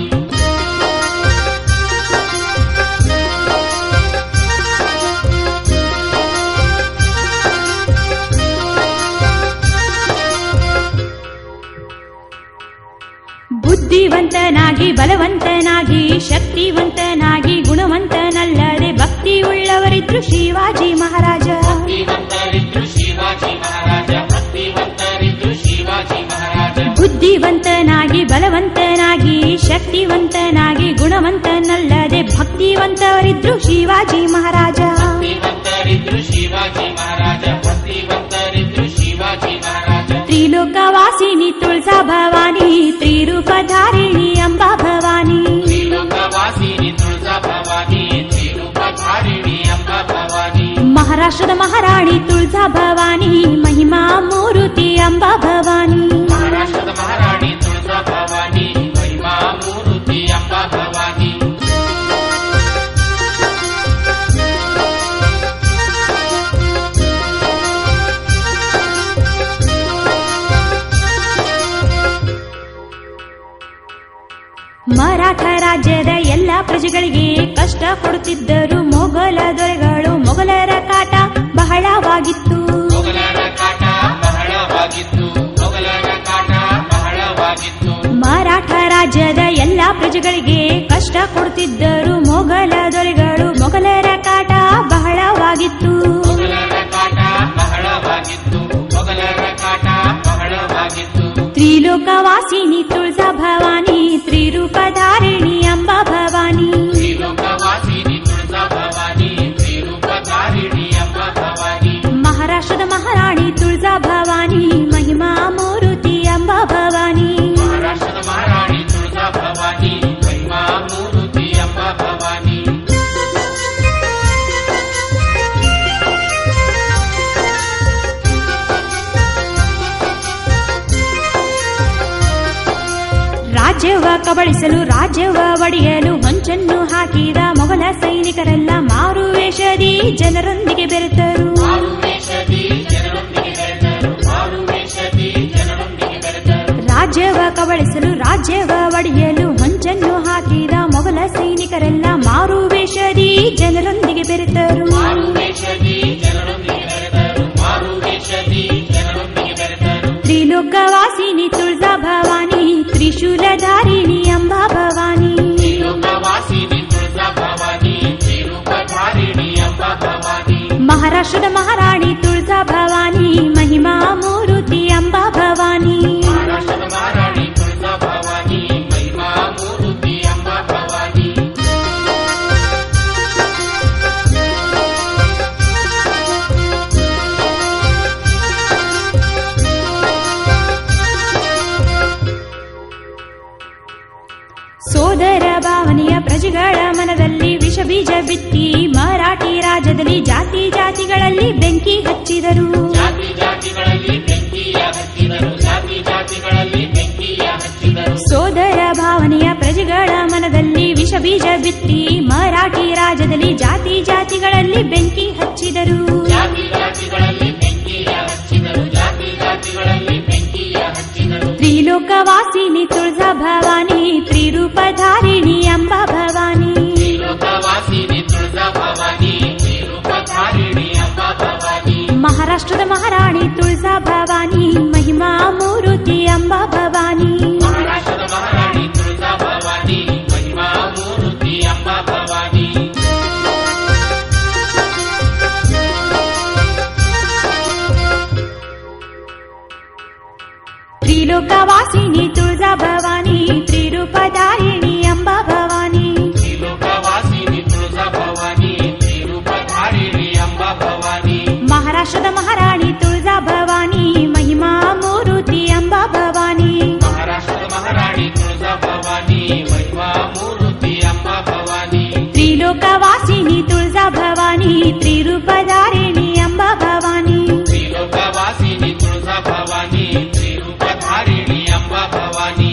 S1: ಬುದ್ಧಿವಂತನಾಗಿ ಬಲವಂತನಾಗಿ ಶಕ್ತಿವಂತನಾಗಿ ಗುಣವಂತನಲ್ಲದೆ ಭಕ್ತಿ ಉಳ್ಳವರಿದ್ರು ಶಿವಾಜಿ ಮಹಾರಾಜ
S2: ಭಕ್ತಿವಂತರಿದ್ರು ಶಿವಾಜಿ ಮಹಾರಾಜ ಭಕ್ತಿವಂತರಿದ್ರು ಶಿವಾಜಿ ಮಹಾರಾಜ
S1: ಬುದ್ಧಿವಂತನಾಗಿ ಬಲವಂತನಾಗಿ ಶಕ್ತಿವಂತನಾಗಿ ಗುಣವಂತನಲ್ಲದೆ ಭಕ್ತಿವಂತವರಿದ್ರು ಶಿವಾಜಿ ಮಹಾರಾಜ
S2: ಭಕ್ತಿವಂತರಿದ್ರು ಶಿವಾಜಿ ಮಹಾರಾಜ ಭಕ್ತಿವಂತರಿದ್ರು ಶಿವಾಜಿ ಮಹಾರಾಜ
S1: ತ್ರಿಲೋಕವಾಸಿನಿ ತುಳಸಾ ಭವಾನಿ ತ್ರಿರೂಪಧಾರಿಣಿ ಅಂಬಾ ಭವಾನಿ
S2: ತ್ರಿಲೋಕವಾಸಿನಿ ತುಳಸಾ ಭವಾನಿ ತ್ರಿರೂಪಧಾರಿಣಿ ಅಂಬ ಭವಾನಿ
S1: ಮಹಾರಾಷ್ಟ್ರದ ಮಹಾರಾಣಿ ತುಳಸಾ ಭವಾನಿ ಮಹಿಮಾ ಮೂರುತಿ ಅಂಬಾ ಭವಾನಿ
S2: ಮಹಾರಾಷ್ಟ್ರದ ಮಹಾರಾಣಿ ತುಳಸಾ ಭವಾನಿ ಮಹಿಮಾ ಮೂರುತಿ ಅಂಬ ಭವಾನಿ
S1: ಮರಾಠ ರಾಜ್ಯದ ಎಲ್ಲ ಪ್ರಜೆಗಳಿಗೆ ಕಷ್ಟ ಕೊಡುತ್ತಿದ್ದರು ಮೊಘಲ ದೊರೆಗಳು ಮೊಘಲರ ಕಾಟ ಬಹಳವಾಗಿತ್ತು
S2: ಮೊಘಲರ ಕಾಟ ಬಹಳವಾಗಿತ್ತು ಮೊಘಲರ ಕಾಟ ಬಹಳವಾಗಿತ್ತು
S1: ಮರಾಠ ರಾಜ್ಯದ ಎಲ್ಲ ಪ್ರಜೆಗಳಿಗೆ ಕಷ್ಟ ಕೊಡುತ್ತಿದ್ದರು ಮೊಘಲ ದೊರೆಗಳು ಮೊಘಲರ ಕಾಟ ಬಹಳವಾಗಿತ್ತು
S2: ಮೊಘಲರ ಕಾಟ ಬಹಳವಾಗಿತ್ತು ಮೊಘಲರ ಕಾಟ ಬಹಳವಾಗಿತ್ತು
S1: ತ್ರಿಲೋಕವಾಸಿನಿ ತುಳಸಾ ಭವಾನಿ ತ್ರಿರೂಪಧಾರಿಣಿ ಅಂಬಾ ಭವಾನಿ
S2: ತ್ರಿಲೋಕವಾಸಿನಿ ತುಳಸಾ ಭವಾನಿ ತ್ರಿರೂಪಧಾರಿಣಿ ಅಂಬ ಭವಾನಿ
S1: ಮಹಾರಾಷ್ಟ್ರದ ಮಹಾರಾಣಿ ತುಳಸಾ ಭವಾನಿ ಮಹಿಮಾ ಮೂರುತಿ ಅಂಬಾ ಭವಾನಿ
S2: ಮಹಾರಾಷ್ಟ್ರದ ಮಹಾರಾಣಿ ತುಳಸಾ ಭವಾನಿ ಮಹಿಮಾ ಮೂರುತಿ ಅಂಬ ಭವಾನಿ
S1: ರಾಜ್ಯವ ಕಬಳಿಸಲು ರಾಜ್ಯವ ಒಡೆಯಲು ಹೊಂಚನ್ನು ಹಾಕಿದ ಮೊಘಲ ಸೈನಿಕರೆಲ್ಲ ಮಾರುವೇಷದಿ ಜನರೊಂದಿಗೆ ಬೆರೆತರು
S2: ಮಾರುವೇಷದಿ ಜನರೊಂದಿಗೆ ಬೆರೆತರು ಮಾರುವೇಷದಿ ಜನರೊಂದಿಗೆ ಬೆರೆತರು
S1: ರಾಜ್ಯವ ಕಬಳಿಸಲು ರಾಜ್ಯವ ಒಡೆಯಲು ಹೊಂಚನ್ನು ಹಾಕಿದ ಮೊಘಲ ಸೈನಿಕರೆಲ್ಲ ಮಾರುವೇಷದಿ ಜನರೊಂದಿಗೆ ಬೆರೆತರು
S2: ಮಾರುವೇಷದಿ ಜನರೊಂದಿಗೆ ಬೆರೆತರು ಮಾರುವೇಷದಿ ಜನರೊಂದಿಗೆ ಬೆರೆತರು
S1: ತ್ರಿಲೋಕವಾಸಿನಿ ತುಳಸಾ ಭವಾನಿ ತ್ರಿಶೂಲಧಾರಿಣಿ ಅಂಬಾ ಭವಾನಿ
S2: ತ್ರಿಲೋಕವಾಸಿನಿ ತುಳಸಾ ಭವಾನಿ ತ್ರಿರೂಪಧಾರಿಣಿ ಅಂಬ ಭವಾನಿ
S1: ಮಹಾರಾಷ್ಟ್ರದ ಮಹಾರಾಣಿ ತುಳಸಾ ಭವಾನಿ ಮಹಿಮಾ ಮೂರುತಿ ಅಂಬಾ ಭವಾನಿ
S2: ಮಹಾರಾಷ್ಟ್ರದ ಮಹಾರಾಣಿ ತುಳಸಾ ಭವಾನಿ ಮಹಿಮಾ ಮೂರುತಿ ಅಂಬ ಭವಾನಿ
S1: ಸೋದರ ಭಾವನೆಯ ಪ್ರಜೆಗಳ ಮನದಲ್ಲಿ ವಿಷ ಬೀಜ ಬಿತ್ತಿ ಮರಾಠಿ ರಾಜ್ಯದಲ್ಲಿ ಜಾತಿ ಜಾತಿಗಳಲ್ಲಿ ಬೆಂಕಿ ಹಚ್ಚಿದರು
S2: ಜಾತಿ ಜಾತಿಗಳಲ್ಲಿ ಬೆಂಕಿಯ ಹಚ್ಚಿದರು ಜಾತಿ ಜಾತಿಗಳಲ್ಲಿ ಬೆಂಕಿಯ ಹಚ್ಚಿದರು
S1: ಸೋದರ ಭಾವನೆಯ ಪ್ರಜೆಗಳ ಮನದಲ್ಲಿ ವಿಷ ಬೀಜ ಬಿತ್ತಿ ಮರಾಠಿ ರಾಜ್ಯದಲ್ಲಿ ಜಾತಿ ಜಾತಿಗಳಲ್ಲಿ ಬೆಂಕಿ ಹಚ್ಚಿದರು
S2: ಜಾತಿ ಜಾತಿಗಳಲ್ಲಿ ಬೆಂಕಿಯ ಹಚ್ಚಿದರು ಜಾತಿ ಜಾತಿಗಳಲ್ಲಿ ಬೆಂಕಿಯ ಹಚ್ಚಿದರು
S1: ತ್ರಿಲೋಕವಾಸಿನಿ ತುಳಸಾ ಭವಾನಿ ತ್ರಿರೂಪಧಾರಿಣಿ ಅಂಬಾ ಭವಾನಿ
S2: ತ್ರಿಲೋಕವಾಸಿನಿ ತುಳಸಾ ಭವಾನಿ ತ್ರಿರೂಪಧಾರಿಣಿ ಅಂಬ ಭವಾನಿ
S1: ಮಹಾರಾಷ್ಟ್ರದ ಮಹಾರಾಣಿ ತುಳಸಾ ಭವಾನಿ ಮಹಿಮಾ ಮೂರುತಿ ಅಂಬಾ ಭವಾನಿ
S2: ಮಹಾರಾಷ್ಟ್ರದ ಮಹಾರಾಣಿ ತುಳಸಾ ಭವಾನಿ ಮಹಿಮಾ ಮೂರುತಿ ಅಂಬ ಭವಾನಿ
S1: ತ್ರಿಲೋಕವಾಸಿನಿ ತುಳಸಾ ಭವಾನಿ ತ್ರಿರೂಪಧಾರಿಣಿ ಅಂಬಾ ಭವಾನಿ
S2: ತ್ರಿಲೋಕವಾಸಿನಿ ತುಳಸಾ ಭವಾನಿ ತ್ರಿರೂಪಧಾರಿಣಿ ಅಂಬ ಭವಾನಿ
S1: ಮಹಾರಾಷ್ಟ್ರದ ಮಹಾರಾಣಿ ತುಳಸಾ ಭವಾನಿ ಮಹಿಮಾ ಮೂರುತಿ ಅಂಬಾ ಭವಾನಿ
S2: ಮಹಾರಾಷ್ಟ್ರದ ಮಹಾರಾಣಿ ತುಳಸಾ ಭವಾನಿ ಮಹಿಮಾ ಮೂರುತಿ ಅಂಬ ಭವಾನಿ
S1: ತ್ರಿಲೋಕವಾಸಿನಿ ತುಳಸಾ ಭವಾನಿ ತ್ರಿರೂಪಧಾರಿಣಿ ಅಂಬಾ ಭವಾನಿ
S2: ತ್ರಿಲೋಕವಾಸಿನಿ ತುಳಸಾ ಭವಾನಿ ತ್ರಿರೂಪಧಾರಿಣಿ ಅಂಬ ಭವಾನಿ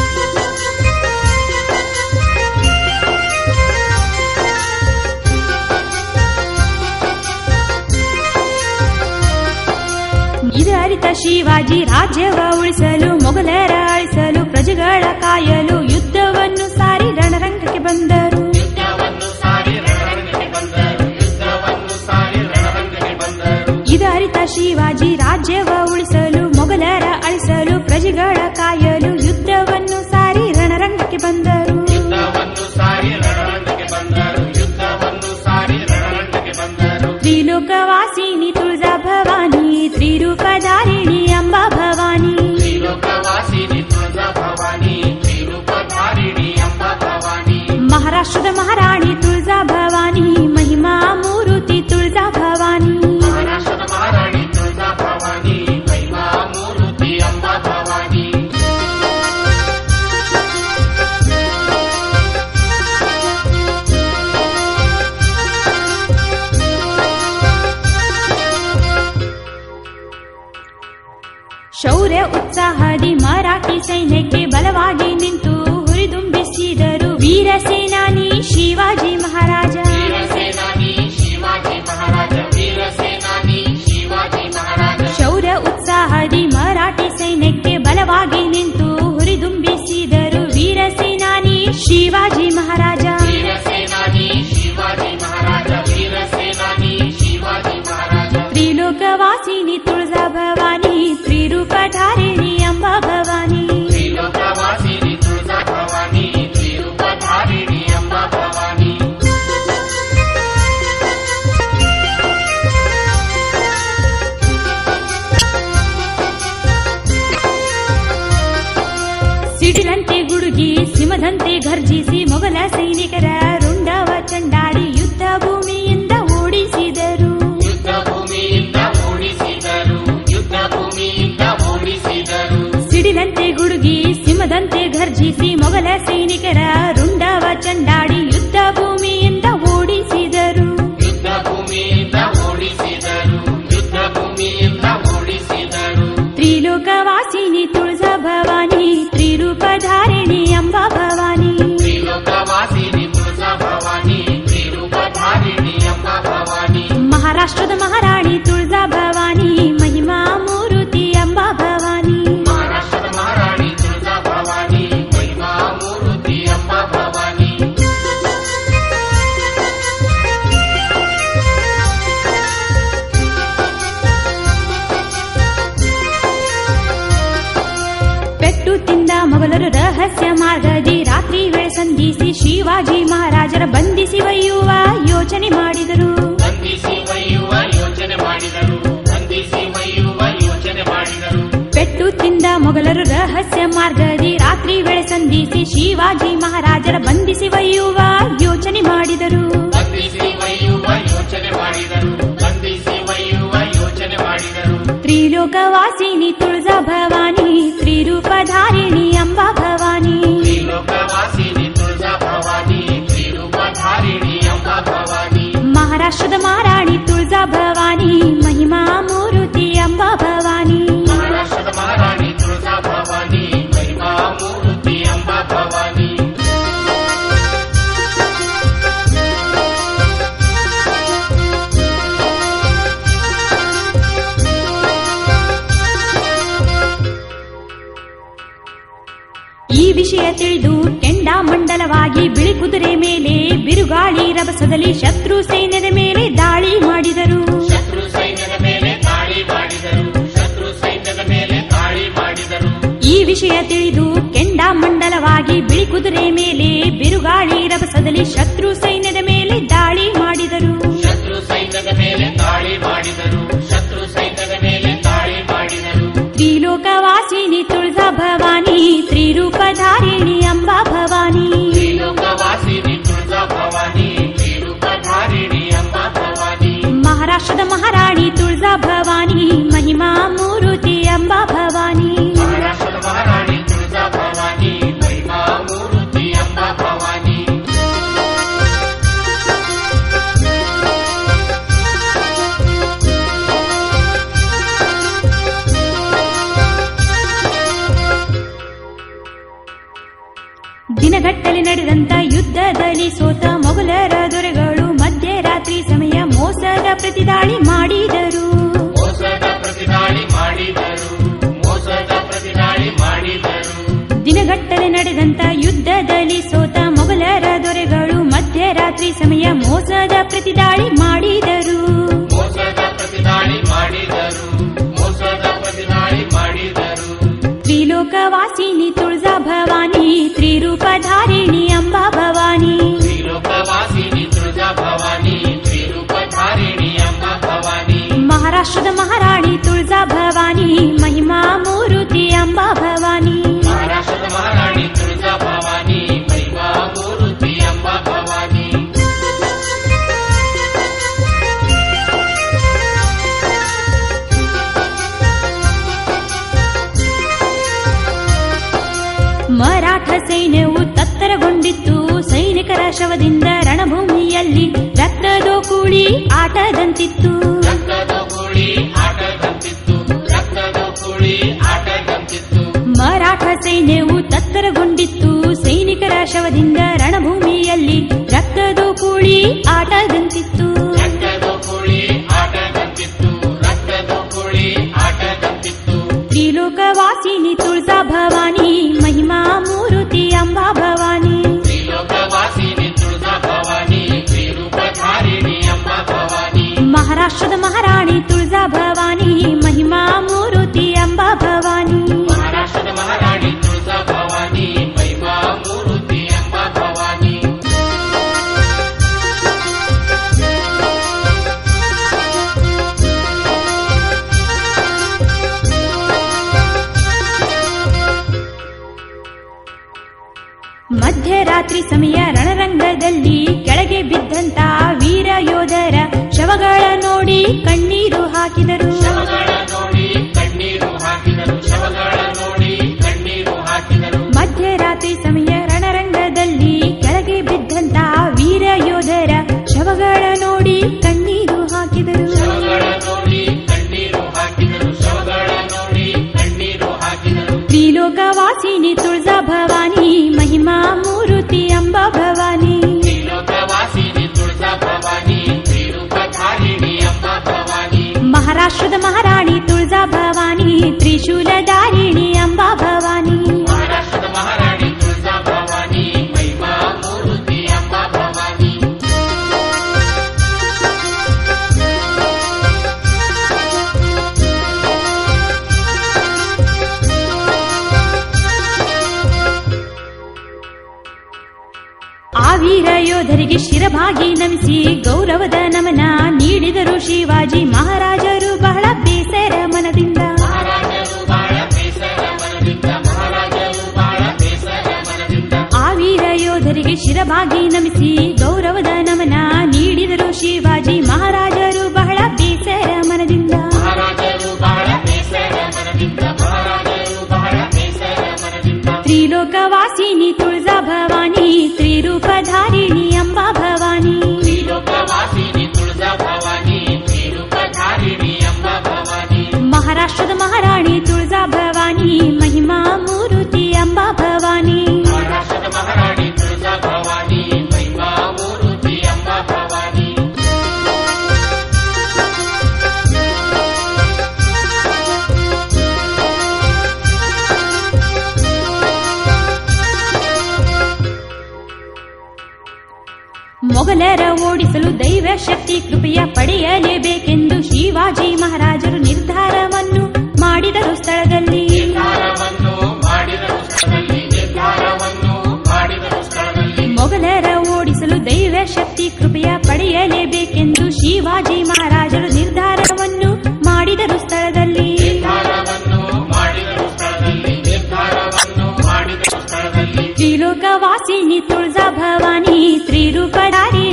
S1: ಇದು ಅರಿತ ಶಿವಾಜಿ ರಾಜ್ಯವ ಉಳಿಸಲು ಮೊಘಲರ ಅಳಿಸಲು ಪ್ರಜೆಗಳ ಕಾಯಲು ಯುದ್ಧವನ್ನು ಸಾರಿ ರಣರಂಗಕ್ಕೆ ಬಂದರು
S2: ಯುದ್ಧವನ್ನು ಸಾರಿ ರಣರಂಗಕ್ಕೆ ಬಂದರು ಯುದ್ಧವನ್ನು ಸಾರಿ ರಣರಂಗಕ್ಕೆ ಬಂದರು
S1: ಇದು ಅರಿತ ಶಿವಾಜಿ ರಾಜ್ಯವ ಉಳಿಸಲು ಮೊಘಲರ ಅಳಿಸಲು ಪ್ರಜೆಗಳ ಕಾಯಲು ಯುದ್ಧವನ್ನು ಸಾರಿ ರಣರಂಗಕ್ಕೆ ಬಂದರು
S2: ಯುದ್ಧವನ್ನು ಸಾರಿ ರಣರಂಗಕ್ಕೆ ಬಂದರು ಯುದ್ಧವನ್ನು ಸಾರಿ ರಣರಂಗಕ್ಕೆ ಬಂದರು
S1: ತ್ರಿಲೋಕವಾಸಿನಿ ತುಳಸಾ ಭವಾನಿ ತ್ರಿರೂಪಧಾರಿಣಿ ಅಂಬಾ ಭವಾನಿ
S2: ತ್ರಿಲೋಕವಾಸಿನಿ ತುಳಸಾ ಭವಾನಿ ತ್ರಿರೂಪಧಾರಿಣಿ ಅಂಬ ಭವಾನಿ
S1: ಮಹಾರಾಷ್ಟ್ರದ ಮಹಾರಾಣಿ ತುಳಸಾ ಭವಾನಿ ಮಹಿಮಾ ಮೂರುತಿ ತುಳಸಾ ಭವಾನಿ
S2: ಮಹಾರಾಷ್ಟ್ರದ ಮಹಾರಾಣಿ ತುಳಸಾ ಭವಾನಿ ಮಹಿಮಾ ಮೂರುತಿ ಅಂಬ
S1: ಮರಾಠಿ ಸೈನ್ಯಕ್ಕೆ ಬಲವಾಗಿ ನಿಂತು ಹುರಿದುಂಬಿಸಿದರು ವೀರ ಸೇನಾನಿ ಶಿವಾಜಿ ಮಹಾರಾಜ
S2: ವೀರ ಸೇನಾನಿ ಶಿವಾಜಿ ಮಹಾರಾಜ ವೀರ ಸೇನಾನಿ ಶಿವಾಜಿ ಮಹಾರಾಜ
S1: ಶೌರ್ಯ ಉತ್ಸಾಹದಿ ಮರಾಠಿ ಸೈನ್ಯಕ್ಕೆ ಬಲವಾಗಿ ನಿಂತು ಹುರಿದುಂಬಿಸಿದರು ವೀರ ಸೇನಾನಿ ಶಿವಾಜಿ ಮಹಾರಾಜ
S2: ವೀರ ಸೇನಾನಿ ಶಿವಾಜಿ ಮಹಾರಾಜ ವೀರ ಸೇನಾನಿ ಶಿವಾಜಿ ಮಹಾರಾಜ
S1: ತ್ರಿಲೋಕವಾಸಿನಿ ತುಳಜಾ ಭವಾನಿ ತ್ರಿರೂಪಧಾರಿಣಿ ಅಂಬಾ ಭವಾನಿ
S2: ತ್ರಿಲೋಕವಾಸಿನಿ ತುಳಜಾ ಭವಾನಿ ತ್ರಿರೂಪಧಾರಿಣಿ ಎಂಬ ಭವಾನಿ
S1: ಸಿಡಿಲಂತೆ ಗುಡುಗಿ ಸಿಂಹದಂತೆ ಘರ್ಜಿಸಿ ಮೊಘಲ ಸೈನಿಕರ ರುಂಡವ ಚಂಡಾಡಿ ಯುದ್ಧ ಭೂಮಿಯಿಂದ ಓಡಿಸಿದರು
S2: ಯುದ್ಧ ಭೂಮಿಯಿಂದ ಓಡಿಸಿದರು ಯುದ್ಧ ಭೂಮಿಯಿಂದ ಓಡಿಸಿದರು
S1: ಸಿಡಿಲಂತೆ ಗುಡುಗಿ ಸಿಂಹದಂತೆ ಘರ್ಜಿಸಿ ಮೊಘಲ ಸೈನಿಕರ ರುಂಡವ ಚಂಡಾಡಿ ಯುದ್ಧ ಭೂಮಿಯಿಂದ ಓಡಿಸಿದರು
S2: ಯುದ್ಧ ಭೂಮಿಯಿಂದ ಓಡಿಸಿದರು ಯುದ್ಧ ಭೂಮಿಯಿಂದ ಓಡಿಸಿದರು
S1: ತ್ರಿಲೋಕವಾಸಿನಿ ತುಳಜಾ ಭವಾನಿ ತ್ರಿರೂಪಧಾರಿಣಿ ಅಂಬಾ ಭವಾನಿ
S2: ತ್ರಿಲೋಕವಾಸಿನಿ ತುಳಜಾ ಭವಾನಿ ತ್ರಿರೂಪಧಾರಿಣಿ ಎಂಬ ಭವಾನಿ
S1: ಮಹಾರಾಷ್ಟ್ರದ ಮಹಾರಾಣಿ ತುಳಜಾ ಭವಾನಿ ಮಹಿಮಾ ಮೂರುತಿ ಅಂಬಾ ಭವಾನಿ
S2: ಮಹಾರಾಷ್ಟ್ರದ ಮಹಾರಾಣಿ ತುಳಜಾ ಭವಾನಿ ಮಹಿಮಾ ಮೂರುತಿ ಎಂಬ ಭವಾನಿ
S1: ಪೆಟ್ಟು ತಿಂದ ಮೊಘಲರು ರಹಸ್ಯ ಮಾರ್ಗದಿ ರಾತ್ರಿ ವೇಳೆ ಸಂಧಿಸಿ ಶಿವಾಜಿ ಮಹಾರಾಜರ ಬಂಧಿಸಿ ಒಯ್ಯುವ ಯೋಚನೆ ಮಾಡಿದರು
S2: ಬಂಧಿಸಿ ಒಯ್ಯುವ ಯೋಚನೆ ಮಾಡಿದರು ಬಂಧಿಸಿ ಒಯ್ಯುವ ಯೋಚನೆ ಮಾಡಿದರು
S1: ಪೆಟ್ಟು ತಿಂದ ಮೊಘಲರು ರಹಸ್ಯ ಮಾರ್ಗದಿ ರಾತ್ರಿ ವೇಳೆ ಸಂಧಿಸಿ ಶಿವಾಜಿ ಮಹಾರಾಜರ ಬಂಧಿಸಿ ಒಯ್ಯುವ ಯೋಚನೆ ಮಾಡಿದರು
S2: ಬಂಧಿಸಿ ಒಯ್ಯುವ ಯೋಚನೆ ಮಾಡಿದರು ಬಂಧಿಸಿ ಒಯ್ಯುವ ಯೋಚನೆ ಮಾಡಿದರು
S1: ತ್ರಿಲೋಕವಾಸಿನಿ ತುಳಜಾ ಭವಾನಿ ತ್ರಿರೂಪಧಾರಿಣಿ ಅಂಬಾ ಭವಾನಿ
S2: ತ್ರಿಲೋಕವಾಸಿನಿ ತುಳಜಾ ಭವಾನಿ ತ್ರಿರೂಪಧಾರಿಣಿ ಎಂಬ ಭವಾನಿ
S1: ಮಹಾರಾಷ್ಟ್ರದ ಮಹಾರಾಣಿ ತುಳಜಾ ಭವಾನಿ ಮಹಿಮಾ ಮೂರುತಿ ಅಂಬಾ ಭವಾನಿ
S2: ಮಹಾರಾಷ್ಟ್ರದ ಮಹಾರಾಣಿ ತುಳಜಾ ಭವಾನಿ ಮಹಿಮಾ ಮೂರ್ತಿ ಎಂಬ ಭವಾನಿ
S1: ಈ ವಿಷಯ ತಿಳಿದು ಕೆಂಡ ಮಂಡಲವಾಗಿ ಬಿಳಿ ಕುದುರೆ ಮೇಲೆ ಬಿರುಗಾಳಿ ರಭಸದಲ್ಲಿ ಶತ್ರು ಸೈನ್ಯದ ಮೇಲೆ ದಾಳಿ ಮಾಡಿದರು
S2: ಶತ್ರು ಸೈನ್ಯದ ಮೇಲೆ ದಾಳಿ ಮಾಡಿದರು ಶತ್ರು ಸೈನ್ಯದ ಮೇಲೆ ದಾಳಿ ಮಾಡಿದರು
S1: ಈ ವಿಷಯ ತಿಳಿದು ಕೆಂಡ ಮಂಡಲವಾಗಿ ಬಿಳಿ ಕುದುರೆ ಮೇಲೆ ಬಿರುಗಾಳಿ ರಭಸದಲ್ಲಿ ಶತ್ರು ಸೈನ್ಯದ ಮೇಲೆ ದಾಳಿ ಮಾಡಿದರು
S2: ಶತ್ರು ಸೈನ್ಯದ ಮೇಲೆ ದಾಳಿ ಮಾಡಿದರು ಶತ್ರು ಸೈನ್ಯದ ಮೇಲೆ ದಾಳಿ ಮಾಡಿದರು
S1: ತ್ರಿಲೋಕವಾಸಿನಿ ತುಳಜಾ ಭವಾನಿ ತ್ರಿರೂಪಧಾರಿಣಿ ಅಂಬಾ ಭವಾನಿ
S2: ತ್ರಿಲೋಕವಾಸಿನಿ ತುಳಜಾ ಭವಾನಿ ತ್ರಿರೂಪಧಾರಿಣಿ ಎಂಬ ಭವಾನಿ
S1: ಮಹಾರಾಷ್ಟ್ರದ ಮಹಾರಾಣಿ ತುಳಜಾ ಭವಾನಿ ಮಹಿಮಾ ಮೂರುತಿ ಅಂಬಾ ಭವಾನಿ
S2: ಮಹಾರಾಷ್ಟ್ರದ ಮಹಾರಾಣಿ ತುಳಜಾ ಭವಾನಿ ಮಹಿಮಾ ಮೂರ್ತಿ ಎಂಬ ಭವಾನಿ
S1: ದಿನಗಟ್ಟಲೆ ನಡೆದಂತ ಯುದ್ಧದಲ್ಲಿ ಸೋತ ಮೊಘಲರ ದೊರೆಗಳು ಮಧ್ಯರಾತ್ರಿ ಸಮಯ ಮೋಸದ ಪ್ರತಿದಾಳಿ ಮಾಡಿದರು
S2: ಮೋಸದ ಪ್ರತಿದಾಳಿ ಮಾಡಿದರು ಮೋಸದ ಪ್ರತಿದಾಳಿ ಮಾಡಿದರು
S1: ದಿನಗಟ್ಟಲೆ ನಡೆದಂತ ಯುದ್ಧದಲ್ಲಿ ಸೋತ ಮೊಘಲರ ದೊರೆಗಳು ಮಧ್ಯರಾತ್ರಿ ಸಮಯ ಮೋಸದ ಪ್ರತಿದಾಳಿ ಮಾಡಿದರು
S2: ಮೋಸದ ಪ್ರತಿದಾಳಿ ಮಾಡಿದರು ಮೋಸದ ಪ್ರತಿದಾಳಿ ಮಾಡಿದರು
S1: ತ್ರಿಲೋಕವಾಸಿನಿ ತುಳಜಾ ಭವಾನಿ ತ್ರಿರೂಪಧಾರಿಣಿ ಅಂಬಾ ಭವಾನಿ
S2: ತ್ರಿಲೋಕವಾಸಿನಿ ತುಳಜಾ ಭವಾನಿ ತ್ರಿರೂಪಧಾರಿಣಿ ಎಂಬ ಭವಾನಿ
S1: ಮಹಾರಾಷ್ಟ್ರದ ಮಹಾರಾಣಿ ತುಳಜಾ ಭವಾನಿ ಮಹಿಮಾ ಮೂರುತಿ ಅಂಬಾ ಭವಾನಿ
S2: ಮಹಾರಾಷ್ಟ್ರದ ಮಹಾರಾಣಿ ತುಳಜಾ ಭವಾನಿ ಮಹಿಮಾ ಮೂರ್ತಿ ಎಂಬ ಭವಾನಿ
S1: ಮರಾಠ ಸೈನ್ಯವು ತತ್ತರಗೊಂಡಿತ್ತು ಸೈನಿಕರ ಶವದಿಂದ ರಣಭೂಮಿಯಲ್ಲಿ ರಕ್ತದೋ ಕೂಳಿ ಆಟದಂತಿತ್ತು
S2: ರಕ್ತದ ಕೂಳಿ ಆಟದಂತಿತ್ತು ರಕ್ತದ ಕೂಳಿ ಆಟದಂತಿತ್ತು
S1: ಮರಾಠ ಸೈನ್ಯವು ತತ್ತರಗೊಂಡಿತ್ತು ಸೈನಿಕರ ಶವದಿಂದ ರಣಭೂಮಿಯಲ್ಲಿ ರಕ್ತದ ಕೂಳಿ ಆಟದಂತಿತ್ತು
S2: ರಕ್ತದ ಕೋಳಿ ಆಟದಂತಿತ್ತು ರಕ್ತದ ಕೋಳಿ ಆಟದಂತಿತ್ತು
S1: ತ್ರಿಲೋಕವಾಸಿನಿ ತುಳಸಾ ಭವಾನಿ ಮಹಿಮಾ ಮೂರುತಿ ಅಂಬಾ ಭವಾನಿ
S2: ತ್ರಿಲೋಕವಾಸಿನಿ ತುಳಸಾ ಭವಾನಿ ತ್ರಿರೂಪಧಾರಿಣಿ ಅಮ್ಮ ಭವಾನಿ
S1: ಮಹಾರಾಷ್ಟ್ರದ ಮಹಾರಾಣಿ ತುಳಸಾ ಭವಾನಿ ಮಹಿಮಾ ಮೂರುತಿ ಅಂಬಾ ಭವಾನಿ
S2: ಮಹಾರಾಷ್ಟ್ರದ ಮಹಾರಾಣಿ ತುಳಸಾ ಭವಾನಿ ಮಹಿಮಾ ಮೂರುತಿ ಅಮ್ಮ ಭವಾನಿ
S1: ಮಧ್ಯರಾತ್ರಿ ಸಮಯ ರಣರಂಗದಲ್ಲಿ ಕೆಳಗೆ ಬಿದ್ದಂತ ವೀರ ಯೋಧರ ಶವಗಳ ನೋಡಿ ಕಣ್ಣೀರು ಹಾಕಿದರು
S2: ಶವಗಳ ನೋಡಿ ಕಣ್ಣೀರು ಹಾಕಿದರು ಶವಗಳ ನೋಡಿ ಕಣ್ಣೀರು ಹಾಕಿದರು
S1: ಮಧ್ಯರಾತ್ರಿ ಸಮಯ ರಣರಂಗದಲ್ಲಿ ಕೆಳಗೆ ಬಿದ್ದಂತ ವೀರ ಯೋಧರ ಶವಗಳ ನೋಡಿ ಕಣ್ಣೀರು ಹಾಕಿದರು
S2: ಶವಗಳ ನೋಡಿ ಕಣ್ಣೀರು ಹಾಕಿದರು ಶವಗಳ ನೋಡಿ ಕಣ್ಣೀರು ಹಾಕಿದರು
S1: ತ್ರಿಲೋಕವಾಸಿನಿ ತುಳಸಾ ಭವಾನಿ ಮಹಿಮಾ ಮೂರುತಿ ಅಂಬಾ ಭವಾನಿ
S2: ತ್ರಿಲೋಕವಾಸಿನಿ ತುಳಸಾ ಭವಾನಿ ತ್ರಿರೂಪಧಾರಿಣಿ ಅಮ್ಮ ಭವಾನಿ
S1: ಮಹಾರಾಷ್ಟ್ರದ ಮಹಾರಾಣಿ ತುಳಸಾ ಭವಾನಿ ತ್ರಿಶೂಲಧಾರಿಣಿ ಅಂಬಾ ಭವಾನಿ
S2: ಮಹಾರಾಷ್ಟ್ರದ ಮಹಾರಾಣಿ ತುಳಸಾ ಭವಾನಿ ಮಹಿಮಾ ಮೂರುತಿ ಅಮ್ಮ ಭವಾನಿ
S1: ಆ ವೀರ ಯೋಧರಿಗೆ ಶಿರಭಾಗಿ ನಮಿಸಿ ಗೌರವದ ನಮನ ನೀಡಿದರು ಶಿವಾಜಿ ಮಹಾರಾಜರು ಬಹಳ ಬೇಸರ ಮನದಿಂದ
S2: ಮಹಾರಾಜರು ಬಾಳ ಬೇಸರ ಮನದಿಂದ ಮಹಾರಾಜರು ಬಾಳ ಬೇಸರ ಮನದಿಂದ
S1: ಆ ವೀರ ಯೋಧರಿಗೆ ಶಿರಭಾಗಿ ನಮಿಸಿ ಗೌರವದ ನಮನ ನೀಡಿದರು ಶಿವಾಜಿ ಮಹಾರಾಜರು ಬಹಳ ಬೇಸರ ಮನದಿಂದ
S2: ಮಹಾರಾಜರು ಬಾಳ ಬೇಸರ ಮನದಿಂದ ಮಹಾರಾಜರು ಬಹಳ ಬೇಸರ ಮನದಿಂದ
S1: ತ್ರಿಲೋಕವಾಸಿನಿ ತುಳಸಾ ಭವಾನಿ ತ್ರಿರೂಪಧಾರಿಣಿ ಅಂಬಾ ಭವಾನಿ
S2: ತ್ರಿಲೋಕವಾಸಿನಿ ತುಳಸಾ ಭವಾನಿ ತ್ರಿರೂಪಧಾರಿಣಿ ಅಮ್ಮ ಭವಾನಿ
S1: ಮಹಾರಾಷ್ಟ್ರದ ಮಹಾರಾಣಿ ತುಳಸಾ ಭವಾನಿ ಮಹಿಮಾ ಮೂರುತಿ ಅಂಬಾ ಭವಾನಿ
S2: ಮಹಾರಾಷ್ಟ್ರದ ಮಹಾರಾಣಿ ತುಳಸಾ ಭವಾನಿ ಮಹಿಮಾ ಮೂರುತಿ ಅಮ್ಮ ಭವಾನಿ
S1: ಮೊಘಲರ ಓಡಿಸಲು ದೈವ ಶಕ್ತಿ ಕೃಪೆಯ ಪಡೆಯಲೇಬೇಕೆಂದು ಶಿವಾಜಿ ಮಹಾರಾಜರು ನಿರ್ಧಾರವನ್ನು ಮಾಡಿದರು ಸ್ಥಳದಲ್ಲಿ
S2: ನಿರ್ಧಾರವನ್ನು ಮಾಡಿದರು ಸ್ಥಳದಲ್ಲಿ ನಿರ್ಧಾರವನ್ನು ಮಾಡಿದರು ಸ್ಥಳದಲ್ಲಿ
S1: ಮೊಘಲರ ಓಡಿಸಲು ದೈವ ಶಕ್ತಿ ಕೃಪೆಯ ಪಡೆಯಲೇಬೇಕೆಂದು ಶಿವಾಜಿ ಮಹಾರಾಜರು ನಿರ್ಧಾರವನ್ನು ಮಾಡಿದರು ಸ್ಥಳದಲ್ಲಿ
S2: ನಿರ್ಧಾರವನ್ನು ಮಾಡಿದರು ಸ್ಥಳದಲ್ಲಿ ನಿರ್ಧಾರವನ್ನು ಮಾಡಿದರು ಸ್ಥಳದಲ್ಲಿ
S1: ತ್ರಿಲೋಕವಾಸಿನಿ ತುಳಸಾ ಭವಾನಿ ತ್ರಿರೂಪಧಾರಿ